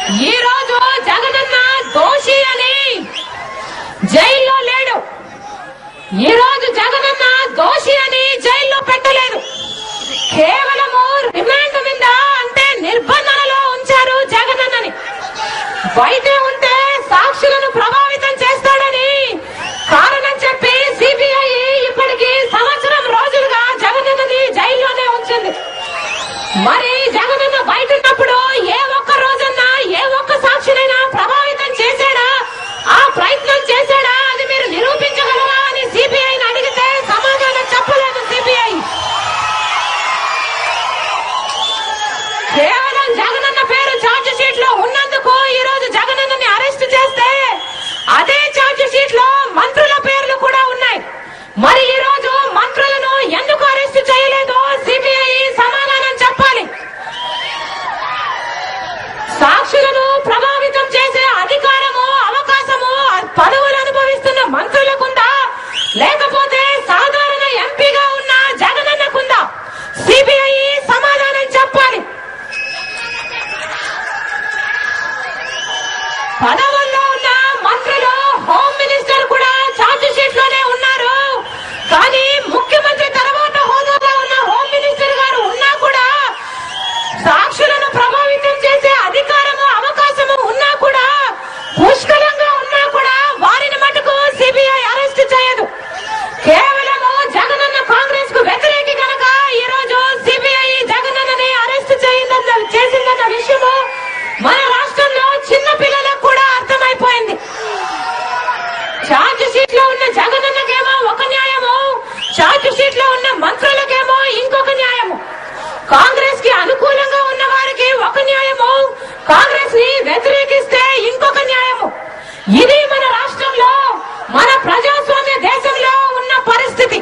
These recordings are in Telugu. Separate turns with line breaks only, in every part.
ఈ రోజు జగనన్న దోషి అని జైల్లో లేడు ఈ రోజు జగనన్న దోషి అని జైల్లో పెట్టలేదు కేవలము రిమాండ్ మీద అంటే నిర్బంధనలో ఉంచారు జగనన్నని బయటే ఉంటే సాక్షులను ప్రభావితం చేస్తాడని కారణం చెప్పి సిబిఐ ఇప్పటికి సంవత్సరం రోజులుగా జగనన్నని జైల్లోనే ఉంచింది మరి జగనన్న బయట ఉన్నప్పుడు ఏ ఒక్క రోజన్నా ఏ ఒక్క సాక్షినైనా ప్రభావితం చేశాడా ఆ ప్రయత్నం చేశాడా అది మీరు నిరూపించగలరా అని సిబిఐని అడిగితే సమాధానం చెప్పలేదు సిబిఐ కేవలం జగనన్న పేరు ఛార్జ్ షీట్ లో ఉన్నందుకు ఈ రోజు జగనన్నని అరెస్ట్ చేస్తే అదే ఛార్జ్ షీట్ లో మంత్రుల పేర్లు కూడా ఉన్నాయి మరి ఈ రోజు మంత్రులను ఎందుకు అరెస్ట్ చేయలేదో సిబిఐ సమాధానం చెప్పాలి సాక్షులను ప్రభావితం చేసే అధికారము అవకాశము పదవులు అనుభవిస్తున్న మంత్రులకుందా లేకపోతే సాధారణ ఎంపీగా ఉన్న జగనన్నకుందా సిబిఐ సమాధానం చెప్పాలి పదవుల్లో ఉన్న మంత్రులు హోమ్ మినిస్టర్ కూడా ఛార్జ్ షీట్ లోనే ఉన్నారు కానీ ముఖ్యమంత్రి తర్వాత హోదాలో ఉన్న హోమ్ మినిస్టర్ గారు ఉన్నా కూడా సాక్షులను ప్రభావితం చేసే అధికారము అవకాశము ఉన్నా కూడా పుష్కలంగా ఉన్నా కూడా వారిని మటుకు సిబిఐ అరెస్ట్ చేయదు కేవలము జగనన్న కాంగ్రెస్ కు వ్యతిరేకి కనుక ఈ రోజు సిబిఐ జగనన్నని అరెస్ట్ చేయిందన్న చేసిందన్న విషయము మన రాష్ట్రంలో చిన్న పిల్లలకు కూడా అర్థమైపోయింది ఛార్జ్ షీట్ లో ఉన్న జగనన్నకేమో ఒక న్యాయము ఛార్జ్ షీట్ లో ఉన్న మంత్రులకేమో ఇంకొక న్యాయము కాంగ్రెస్ కి అనుకూలంగా ఉన్న వారికి ఒక న్యాయము కాంగ్రెస్ ని వ్యతిరేకిస్తే ఇంకొక న్యాయము ఇది మన రాష్ట్రంలో మన ప్రజాస్వామ్య దేశంలో ఉన్న పరిస్థితి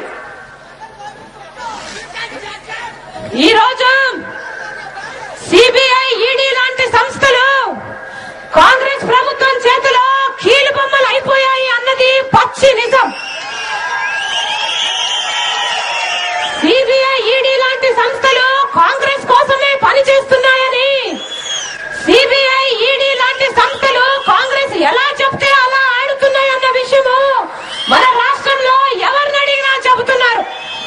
ఈ రోజు సిబిఐ ఈడీ లాంటి సంస్థలు కాంగ్రెస్ ప్రభుత్వం చేతిలో కీలు బొమ్మలు అయిపోయాయి అన్నది పచ్చి నిజం సిబిఐ ఈడీ లాంటి సంస్థలు కాంగ్రెస్ కోసమే పనిచేస్తున్నాయని సిబిఐ ఈడీ లాంటి సంస్థలు కాంగ్రెస్ ఎలా చెప్తే అలా ఆడుతున్నాయన్న విషయము మన రాష్ట్రంలో ఎవరిని అడిగినా చెబుతున్నారు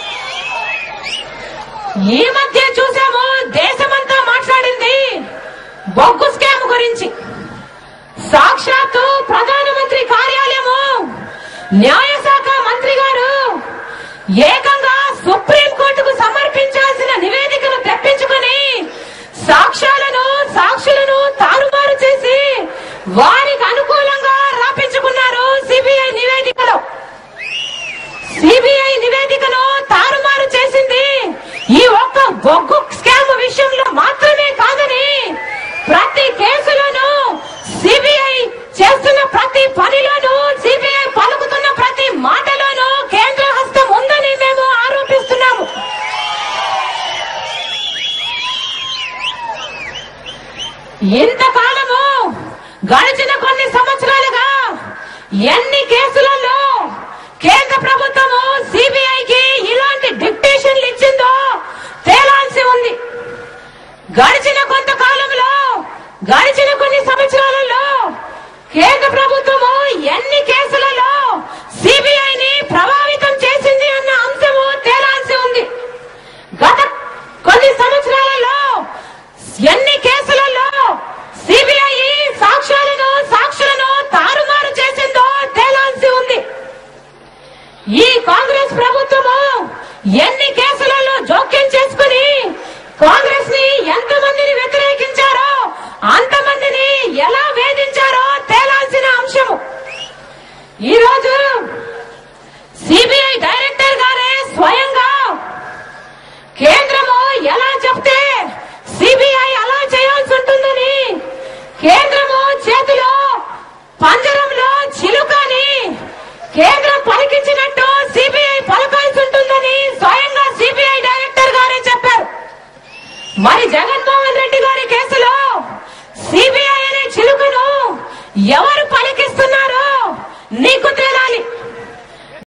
ఈ మధ్య చూసాము దేశమంతా మాట్లాడింది బొగ్గు స్కామ్ గురించి సాక్షాత్తు ప్రధానమంత్రి కార్యాలయము న్యాయశాఖ మంత్రి గారు ఏకంగా సుప్రీంకోర్టుకు సమర్పించాల్సిన నివేదికను తెప్పించుకొని సాక్ష్యాలను సాక్షులను తారుమారు చేసి వారికి అనుకూలంగా రాపించుకున్నారు సిబిఐ నివేదికలో సిబిఐ నివేదికను తారుమారు చేసింది ఈ ఒక్క బొగ్గు స్కామ్ విషయంలో మాత్రమే కాదని ప్రతి కేసులోనూ సిబిఐ చేస్తున్న ప్రతి పనిలోనూ సిబిఐ పలుకుతున్న ప్రతి మాటలోనూ కేంద్ర హస్తం ఉందని మేము ఆరోపిస్తున్నాము ఇంతకాలము గడిచిన కొన్ని సంవత్సరాలుగా ఎన్ని కేసులలో కేంద్ర ప్రభుత్వము సిబిఐకి ఇలాంటి డిక్టేషన్లు ఇచ్చిందో తేలాల్సి ఉంది గడిచిన కొంతకాలంలో